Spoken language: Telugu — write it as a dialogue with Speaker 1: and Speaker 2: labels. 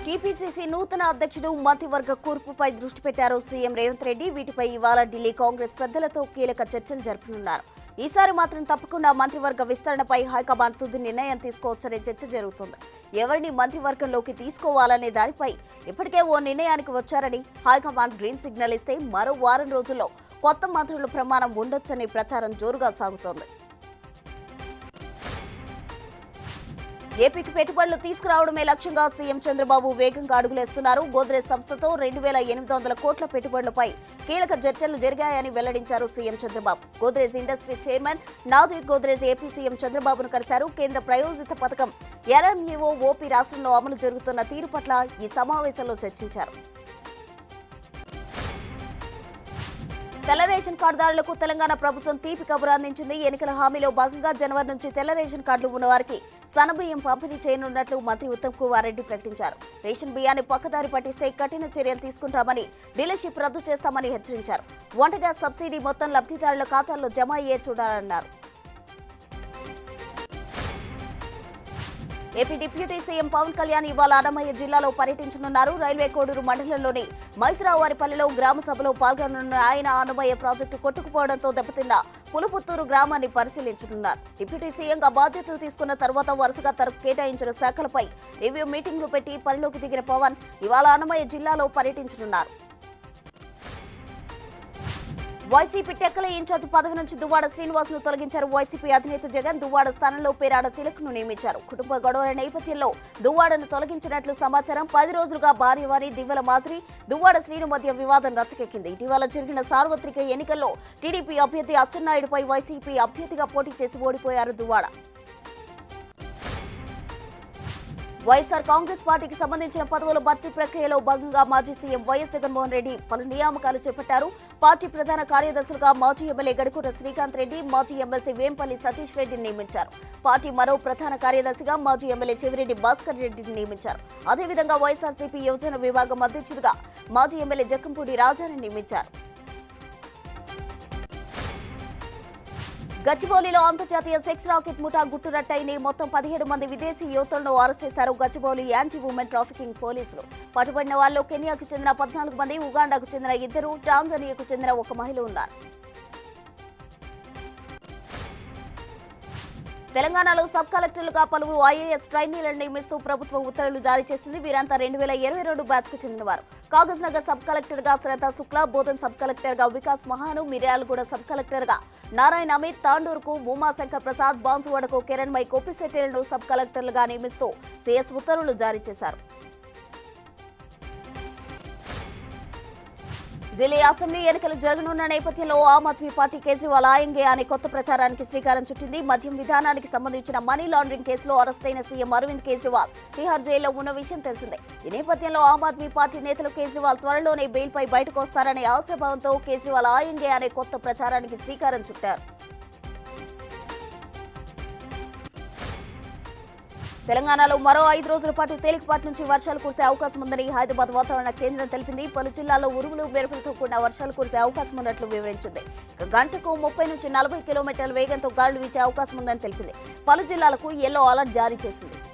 Speaker 1: టీపీసీసీ నూతన అధ్యక్షుడు మంత్రివర్గ కూర్పుపై దృష్టి పెట్టారు సీఎం రేవంత్ రెడ్డి వీటిపై ఇవాళ ఢిల్లీ కాంగ్రెస్ పెద్దలతో కీలక చర్చలు జరుపునున్నారు ఈసారి మాత్రం తప్పకుండా మంత్రివర్గ విస్తరణపై హైకమాండ్ తుది నిర్ణయం తీసుకోవచ్చనే చర్చ జరుగుతుంది ఎవరిని మంత్రివర్గంలోకి తీసుకోవాలనే దానిపై ఇప్పటికే ఓ నిర్ణయానికి వచ్చారని హైకమాండ్ గ్రీన్ సిగ్నల్ ఇస్తే మరో వారం రోజుల్లో కొత్త మంత్రుల ప్రమాణం ఉండొచ్చని ప్రచారం జోరుగా సాగుతోంది ఏపీకి పెట్టుబడులు తీసుకురావడమే లక్ష్యంగా సీఎం చంద్రబాబు వేగంగా అడుగులేస్తున్నారు గోద్రేజ్ సంస్థతో రెండు వేల ఎనిమిది వందల కోట్ల పెట్టుబడులపై కీలక చర్చలు జరిగాయని వెల్లడించారు CM Chandrababu Godrej industries chairman Nadir Godrej AP CM చంద్రబాబును కలిశారు కేంద్ర ప్రయోజిత పథకం ఎర్ఎంఈఓ ఓపీ రాష్ట్రంలో అమలు జరుగుతున్న తీరు పట్ల ఈ సమావేశంలో చర్చించారు తెల్ల రేషన్ కార్డుదారులకు తెలంగాణ ప్రభుత్వం తీపి కబురు అందించింది ఎన్నికల హామీలో భాగంగా జనవరి నుంచి తెల్ల రేషన్ కార్డులు ఉన్న వారికి సన్నబియ్యం పంపిణీ చేయనున్నట్లు మంత్రి ఉత్తమ్ కుమార్ రెడ్డి ప్రకటించారు రేషన్ బియ్యాన్ని పక్కదారి పట్టిస్తే కఠిన చర్యలు తీసుకుంటామని డీలర్షిప్ రద్దు చేస్తామని హెచ్చరించారు వంట గ్యాస్ సబ్సిడీ మొత్తం లబ్ధిదారుల ఖాతాల్లో జమ అయ్యే చూడాలన్నారు AP deputy CM Pawan Kalyan ఇవాళ అన్నమయ్య జిల్లాలో పర్యటించనున్నారు రైల్వే కోడూరు మండలంలోని మైసరావారిపల్లిలో గ్రామ సభలో పాల్గొననున్న ఆయన అన్నమయ్య ప్రాజెక్టు కొట్టుకుపోవడంతో దెబ్బతిన్న పులుపుత్తూరు గ్రామాన్ని పరిశీలించనున్నారు డిప్యూటీ సీఎంగా బాధ్యతలు తీసుకున్న తర్వాత వరుసగా తనకు కేటాయించిన శాఖలపై రివ్యూ మీటింగ్లు పెట్టి పనిలోకి దిగిన పవన్ ఇవాళ అన్నమయ్య జిల్లాలో పర్యటించనున్నారు వైసీపీ టెక్కల ఇన్ఛార్జ్ పదవి నుంచి దువ్వాడ శ్రీనివాస్ ను తొలగించారు వైసీపీ అధినేత జగన్ దువ్వాడ స్థానంలో పేరాడ తిలక్ ను నియమించారు కుటుంబ గొడవల నేపథ్యంలో దువ్వాడను తొలగించినట్లు సమాచారం పది రోజులుగా భార్యవారి దివ్వల మాదిరి దువ్వాడ శ్రీను మధ్య వివాదం రచ్చకెక్కింది ఇటీవల జరిగిన సార్వత్రిక ఎన్నికల్లో టీడీపీ అభ్యర్థి అచ్చెన్నాయుడుపై వైసీపీ అభ్యర్థిగా పోటీ చేసి ఓడిపోయారు దువ్వాడ వైఎస్ఆర్ కాంగ్రెస్ పార్టీకి సంబంధించిన పదవుల భర్తీ ప్రక్రియలో భాగంగా మాజీ సీఎం వైఎస్ జగన్మోహన్ రెడ్డి పలు నియామకాలు చేపట్టారు పార్టీ ప్రధాన కార్యదర్శులుగా మాజీ ఎమ్మెల్యే గడికోట శ్రీకాంత్ రెడ్డి మాజీ ఎమ్మెల్సీ వేంపల్లి సతీష్ రెడ్డిని నియమించారు పార్టీ మరో ప్రధాన కార్యదర్శిగా మాజీ ఎమ్మెల్యే చెవిరెడ్డి భాస్కర్ రెడ్డిని నియమించారు అదేవిధంగా వైఎస్ఆర్సీపీ యువజన విభాగం అధ్యక్షుడిగా మాజీ ఎమ్మెల్యే జక్కంపూడి రాజాని నియమించారు గచ్చిబౌలిలో అంతర్జాతీయ సెక్స్ రాకెట్ ముఠా గుట్టురట్టయింది మొత్తం పదిహేడు మంది విదేశీ యువతులను అరెస్ట్ చేశారు గచ్చిబౌలి యాంటీ ఉమెన్ ట్రాఫికింగ్ పోలీసులు పట్టుబడిన వారిలో కెన్యాకు చెందిన పద్నాలుగు మంది ఉగాండాకు చెందిన ఇద్దరు టాంజానియాకు చెందిన ఒక మహిళ ఉన్నారు తెలంగాణలో సబ్ కలెక్టర్లుగా పలువురు ఐఏఎస్ ట్రైనీలను నియమిస్తూ ప్రభుత్వం ఉత్తర్వులు జారీ చేసింది వీరంతా రెండు వేల ఇరవై రెండు బ్యాచ్ కు చెందినవారు కాగజ్ నగర్ సబ్ కలెక్టర్ గా శ్రద్ధ శుక్లా బోధన్ సబ్ కలెక్టర్ గా వికాస్ మహాను మిర్యాలగూడ సబ్ కలెక్టర్ గా నారాయణ అమిత్ తాండూరుకు ఉమాశంకర్ ప్రసాద్ బాన్సువాడకు కిరణ్ మై కోపిశెట్టిలను సబ్ కలెక్టర్లుగా నియమిస్తూ సీఎస్ ఉత్తర్వులు జారీ చేశారు ఢిల్లీ అసెంబ్లీ ఎన్నికలు జరగనున్న నేపథ్యంలో ఆమ్ ఆద్మీ పార్టీ కేజ్రీవాల్ ఆయంగే అనే కొత్త ప్రచారానికి శ్రీకారం చుట్టింది మద్యం విధానానికి సంబంధించిన మనీ లాండరింగ్ కేసులో అరెస్టైన సీఎం అరవింద్ కేజ్రీవాల్ తిహార్ జైల్లో ఉన్న విషయం తెలిసిందే ఈ నేపథ్యంలో ఆమ్ ఆద్మీ పార్టీ నేతలు కేజ్రీవాల్ త్వరలోనే బెయిల్పై బయటకు వస్తారనే ఆశాభావంతో కేజ్రీవాల్ ఆయంగే అనే కొత్త ప్రచారానికి శ్రీకారం చుట్టారు తెలంగాణలో మరో ఐదు రోజుల పాటు తేలికపాటి నుంచి వర్షాలు కురిసే అవకాశం ఉందని హైదరాబాద్ వాతావరణ కేంద్రం తెలిపింది పలు జిల్లాల్లో ఉరుములు మెరుపులతో కూడిన వర్షాలు కురిసే అవకాశం ఉన్నట్లు వివరించింది ఇక గంటకు ముప్పై నుంచి నలభై కిలోమీటర్ల వేగంతో గాలులు వీచే అవకాశం ఉందని తెలిపింది పలు జిల్లాలకు ఎల్లో అలర్ట్ జారీ చేసింది